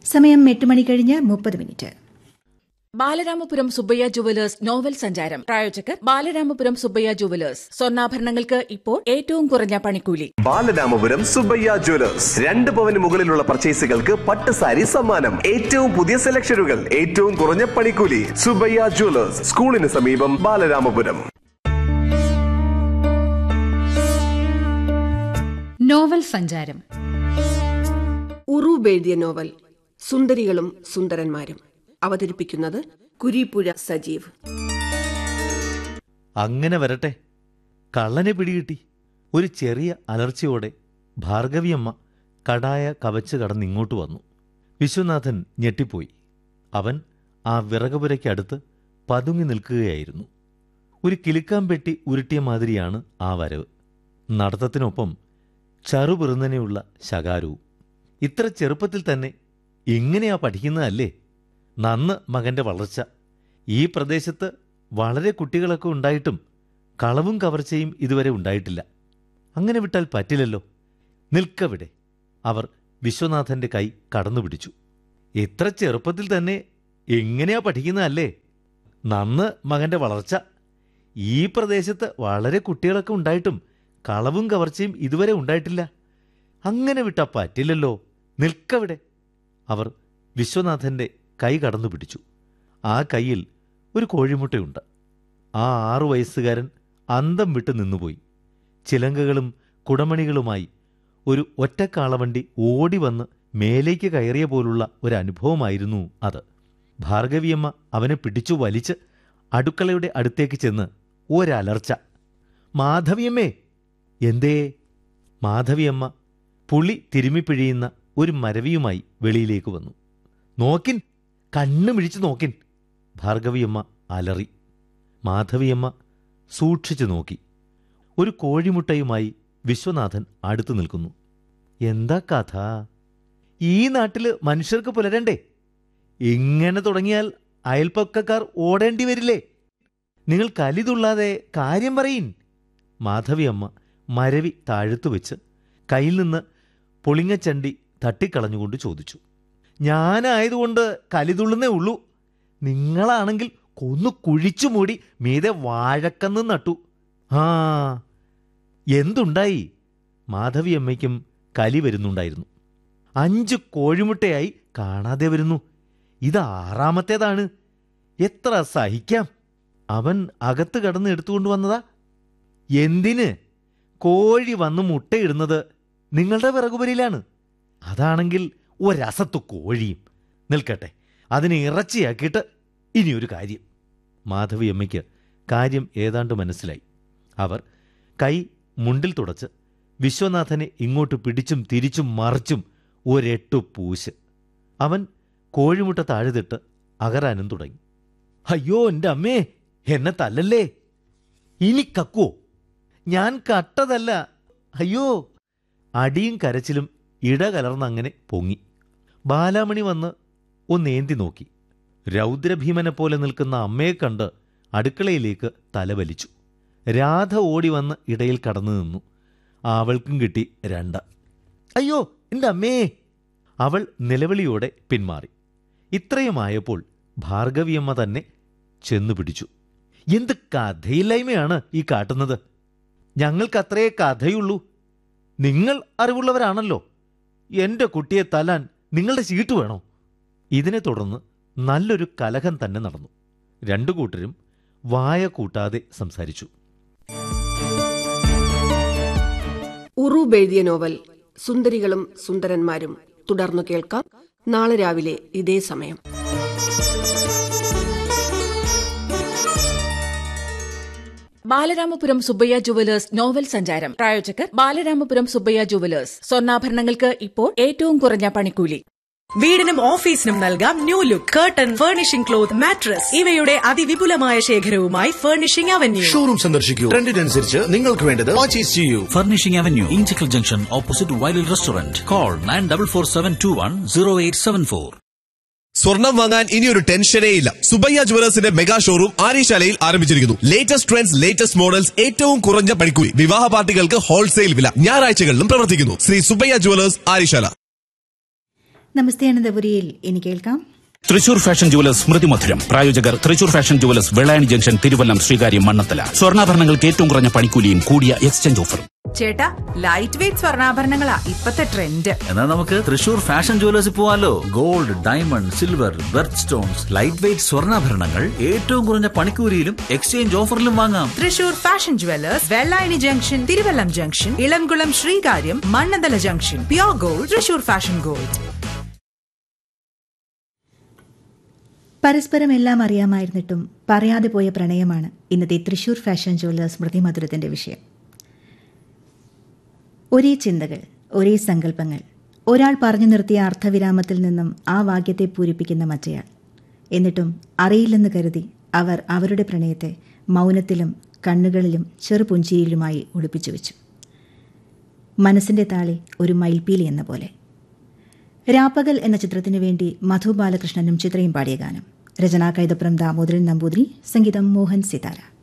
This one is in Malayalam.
സമയം എട്ട് മണി കഴിഞ്ഞ് മുപ്പത് minute Balaramapuram Subbaiah jewellers novel സഞ്ചാരം പ്രായോജകർ ബാലരാമപുരം സുബ്ബയ്യ ജുവലേഴ്സ് സ്വർണ്ണാഭരണങ്ങൾക്ക് ഇപ്പോൾ ഏറ്റവും കുറഞ്ഞ പണിക്കൂലി ബാലരാമപുരം സുബയ്യ ജ്വല്ലേഴ്സ് രണ്ട് പവന് മുകളിലുള്ള പർച്ചേസുകൾക്ക് പട്ട് സാരി സമ്മാനം ഏറ്റവും പുതിയ സെലക്ഷനുകൾ ഏറ്റവും കുറഞ്ഞ പണിക്കൂലി സുബയ്യ ജ്വല്ലേഴ്സ് സ്കൂളിന് സമീപം ബാലരാമപുരം നോവൽ സഞ്ചാരം ഉറൂബ് എഴുതിയ നോവൽ സുന്ദരികളും സുന്ദരന്മാരും അവതരിപ്പിക്കുന്നത് കുരീപ്പുഴ സജീവ് അങ്ങനെ വരട്ടെ കള്ളനെ പിടികിട്ടി ഒരു ചെറിയ അലർച്ചയോടെ ഭാർഗവിയമ്മ കടായ കവച്ച് കടന്നിങ്ങോട്ട് വന്നു വിശ്വനാഥൻ ഞെട്ടിപ്പോയി അവൻ ആ വിറകുപുരയ്ക്കടുത്ത് പതുങ്ങി നിൽക്കുകയായിരുന്നു ഒരു കിലുക്കാമ്പെട്ടി ഉരുട്ടിയ മാതിരിയാണ് ആ വരവ് നടത്തത്തിനൊപ്പം ചറുപിറുന്നനെയുള്ള ശകാരവും ഇത്ര ചെറുപ്പത്തിൽ തന്നെ എങ്ങനെയാ പഠിക്കുന്നതല്ലേ നന്ന് മകന്റെ വളർച്ച ഈ പ്രദേശത്ത് വളരെ കുട്ടികളൊക്കെ ഉണ്ടായിട്ടും കളവും കവർച്ചയും ഇതുവരെ ഉണ്ടായിട്ടില്ല അങ്ങനെ വിട്ടാൽ പറ്റില്ലല്ലോ നിൽക്കവിടെ അവർ വിശ്വനാഥന്റെ കൈ കടന്നു പിടിച്ചു ഇത്ര ചെറുപ്പത്തിൽ തന്നെ എങ്ങനെയാ പഠിക്കുന്നതല്ലേ നന്ന് മകന്റെ വളർച്ച ഈ പ്രദേശത്ത് വളരെ കുട്ടികളൊക്കെ ഉണ്ടായിട്ടും കളവും കവർച്ചയും ഇതുവരെ ഉണ്ടായിട്ടില്ല അങ്ങനെ വിട്ടാ പറ്റില്ലല്ലോ നിൽക്കവിടെ അവർ വിശ്വനാഥന്റെ കൈ കടന്നു പിടിച്ചു ആ കൈയിൽ ഒരു കോഴിമുട്ടയുണ്ട് ആ ആറു വയസ്സുകാരൻ അന്തം വിട്ട് നിന്നുപോയി ചിലങ്കകളും കുടമണികളുമായി ഒരു ഒറ്റക്കാളവണ്ടി ഓടി വന്ന് മേലേക്ക് കയറിയ പോലുള്ള ഒരു അനുഭവമായിരുന്നു അത് ഭാർഗവിയമ്മ അവനെ പിടിച്ചു വലിച്ച് അടുക്കളയുടെ അടുത്തേക്ക് ചെന്ന് ഒരലർച്ച മാധവിയമ്മേ എന്തേ മാധവിയമ്മ പുളി തിരുമ്മിപ്പിഴിയുന്ന ഒരു മരവിയുമായി വെളിയിലേക്ക് വന്നു നോക്കിൻ കണ്ണു മിഴിച്ചു നോക്കിൻ ഭാർഗവിയമ്മ അലറി മാധവിയമ്മ സൂക്ഷിച്ചു നോക്കി ഒരു കോഴിമുട്ടയുമായി വിശ്വനാഥൻ അടുത്തു നിൽക്കുന്നു എന്താ കഥ ഈ നാട്ടില് മനുഷ്യർക്ക് പുലരണ്ടേ ഇങ്ങനെ തുടങ്ങിയാൽ അയൽപ്പക്കക്കാർ ഓടേണ്ടി വരില്ലേ നിങ്ങൾ കലിതുള്ളാതെ കാര്യം പറയിൻ മാധവിയമ്മ മരവി താഴ്ത്തു വെച്ച് കയ്യിൽ നിന്ന് പൊളിങ്ങച്ചണ്ടി തട്ടിക്കളഞ്ഞുകൊണ്ട് ചോദിച്ചു ഞാനായതുകൊണ്ട് കലിതുള്ളുന്നേ ഉള്ളൂ നിങ്ങളാണെങ്കിൽ കൊന്നു കുഴിച്ചു മൂടി മീതെ വാഴക്കന്ന് നട്ടു ആ എന്തുണ്ടായി മാധവിയമ്മയ്ക്കും കലി വരുന്നുണ്ടായിരുന്നു അഞ്ച് കോഴിമുട്ടയായി കാണാതെ വരുന്നു ഇത് ആറാമത്തേതാണ് എത്ര സഹിക്കാം അവൻ അകത്ത് കടന്ന് എടുത്തുകൊണ്ട് വന്നതാ എന്തിന് കോഴി വന്ന് മുട്ടയിടുന്നത് നിങ്ങളുടെ വിറകുപരിയിലാണ് അതാണെങ്കിൽ ഒരസത്തു കോഴിയും നിൽക്കട്ടെ അതിനെ ഇറച്ചിയാക്കിയിട്ട് ഇനിയൊരു കാര്യം മാധവിയമ്മയ്ക്ക് കാര്യം ഏതാണ്ട് മനസ്സിലായി അവർ കൈ മുണ്ടിൽ തുടച്ച് വിശ്വനാഥനെ ഇങ്ങോട്ട് പിടിച്ചും തിരിച്ചും മറിച്ചും ഒരെട്ടു പൂശ് അവൻ കോഴിമുട്ട താഴുതിട്ട് അകരാനും തുടങ്ങി അയ്യോ എൻ്റെ അമ്മേ എന്നെ തല്ലല്ലേ ഇനി കക്കുവോ ഞാൻ കട്ടതല്ല അയ്യോ അടിയും കരച്ചിലും ഇടകലർന്നങ്ങനെ പൊങ്ങി ബാലാമണി വന്ന് ഒന്നേന്തി നോക്കി രൗദ്രഭീമനെ പോലെ നിൽക്കുന്ന അമ്മയെ കണ്ട് അടുക്കളയിലേക്ക് തലവലിച്ചു രാധ ഓടി വന്ന് ഇടയിൽ കടന്നു നിന്നു അവൾക്കും കിട്ടി രണ്ട് അയ്യോ എൻ്റെ അമ്മേ അവൾ നിലവിളിയോടെ പിന്മാറി ഇത്രയുമായപ്പോൾ ഭാർഗവിയമ്മ തന്നെ ചെന്നു പിടിച്ചു എന്ത് കഥയില്ലായ്മയാണ് ഈ കാട്ടുന്നത് ഞങ്ങൾക്കത്രേ കഥയുള്ളൂ നിങ്ങൾ അറിവുള്ളവരാണല്ലോ എന്റെ കുട്ടിയെ തല്ലാൻ നിങ്ങളുടെ ചീട്ട് വേണോ ഇതിനെ തുടർന്ന് നല്ലൊരു കലഹം തന്നെ നടന്നു രണ്ടു കൂട്ടരും വായ കൂട്ടാതെ സംസാരിച്ചു ഉറൂബ് എഴുതിയ നോവൽ സുന്ദരികളും സുന്ദരന്മാരും തുടർന്നു കേൾക്കാം നാളെ രാവിലെ ഇതേ സമയം ബാലരാമപുരം സുബ്ബയ്യ ജുവലേഴ്സ് നോവൽ സഞ്ചാരം പ്രായോജകർ ബാലരാമപുരം സുബ്ബയ്യ ജുവലേഴ്സ് സ്വർണ്ണാഭരണങ്ങൾക്ക് ഇപ്പോൾ ഏറ്റവും കുറഞ്ഞ പണിക്കൂലി വീടിനും ഓഫീസിനും നൽകാം new look curtain furnishing cloth mattress ഇവയുടെ അതിവിപുലമായ ശേഖരവുമായി ഫർണിഷിംഗ് അവന്യൂ ഷോറൂം സന്ദർശിക്കൂ ട്രെൻഡിനനുസരിച്ച് നിങ്ങൾക്ക് വേണ്ടത് പർച്ചേസ് ചെയ്യൂ Furnishing Avenue, Inchicle Junction, opposite Wiley Restaurant. Call 9447210874. സ്വർണം വാങ്ങാൻ ഇനി ഒരു ടെൻഷനേ ഇല്ല സുബയ്യ ജുവലേഴ്സിന്റെ മെഗാ ഷോറൂം ആര്യശാലയിൽ ആരംഭിച്ചിരിക്കുന്നു ലേറ്റസ്റ്റ് ട്രെൻഡ്സ് ലേറ്റസ്റ്റ് മോഡൽസ് ഏറ്റവും കുറഞ്ഞ പണിക്കൂലി വിവാഹ പാർട്ടികൾക്ക് ഹോൾസെയിൽ വില ഞായറാഴ്ചകളിലും പ്രവർത്തിക്കുന്നു ശ്രീ സുബയ്യ ജുവലേഴ്സ് ആര്യശാല നമസ്തേ അനന്തപുരിയിൽ ഇനി കേൾക്കാം തൃശൂർ ഫാഷൻ ജുവലേഴ്സ് സ്മൃതി മധുരം പ്രായോജകർ Thrissur fashion jewellers Vellayani junction Thiruvallam Sreekaryam Mannanthala സ്വർണ്ണാഭരണങ്ങൾക്ക് ഏറ്റവും കുറഞ്ഞ പണിക്കൂലിയും കൂടിയ എക്സ്ചേഞ്ച് ഓഫറും ചേട്ടാ ലൈറ്റ് വെയിറ്റ് സ്വർണ്ണാഭരണങ്ങളാ ഇപ്പത്തെ ട്രെൻഡ് എന്നാൽ നമുക്ക് തൃശൂർ ഫാഷൻ ജുവലേഴ്സിൽ പോവാലോ gold diamond silver birth stones light weight സ്വർണ്ണാഭരണങ്ങൾ ഏറ്റവും കുറഞ്ഞ പണിക്കൂലിയിലും എക്സ്ചേഞ്ച് ഓഫറിലും വാങ്ങാം Thrissur fashion jewellers Vellayani junction Thiruvallam junction Ilamkulam Sreekaryam Mannanthala junction pure gold Thrissur fashion gold പരസ്പരം എല്ലാം അറിയാമായിരുന്നിട്ടും പറയാതെ പോയ പ്രണയമാണ് ഇന്നത്തെ തൃശൂർ ഫാഷൻ ജ്വല്ലേഴ്സ് സ്മൃതി മധുരത്തിന്റെ വിഷയം ഒരേ ചിന്തകൾ ഒരേ സങ്കല്പങ്ങൾ ഒരാൾ പറഞ്ഞു നിർത്തിയ അർത്ഥവിരാമത്തിൽ നിന്നും ആ വാക്യത്തെ പൂരിപ്പിക്കുന്ന മറ്റേയാൾ എന്നിട്ടും അറിയില്ലെന്ന് കരുതി അവർ അവരുടെ പ്രണയത്തെ മൗനത്തിലും കണ്ണുകളിലും ചെറുപുഞ്ചിരിയിലുമായി ഒളിപ്പിച്ചു വെച്ചു മനസ്സിന്റെ താളി ഒരു മയിൽപ്പീലി എന്ന പോലെ രാപ്പകൽ എന്ന ചിത്രത്തിനു വേണ്ടി മധു ബാലകൃഷ്ണനും ചിത്രയും പാടിയ ഗാനം രചനാ കൈതപ്രം ദാമോദരൻ നമ്പൂതിരി സംഗീതം മോഹൻ സിതാര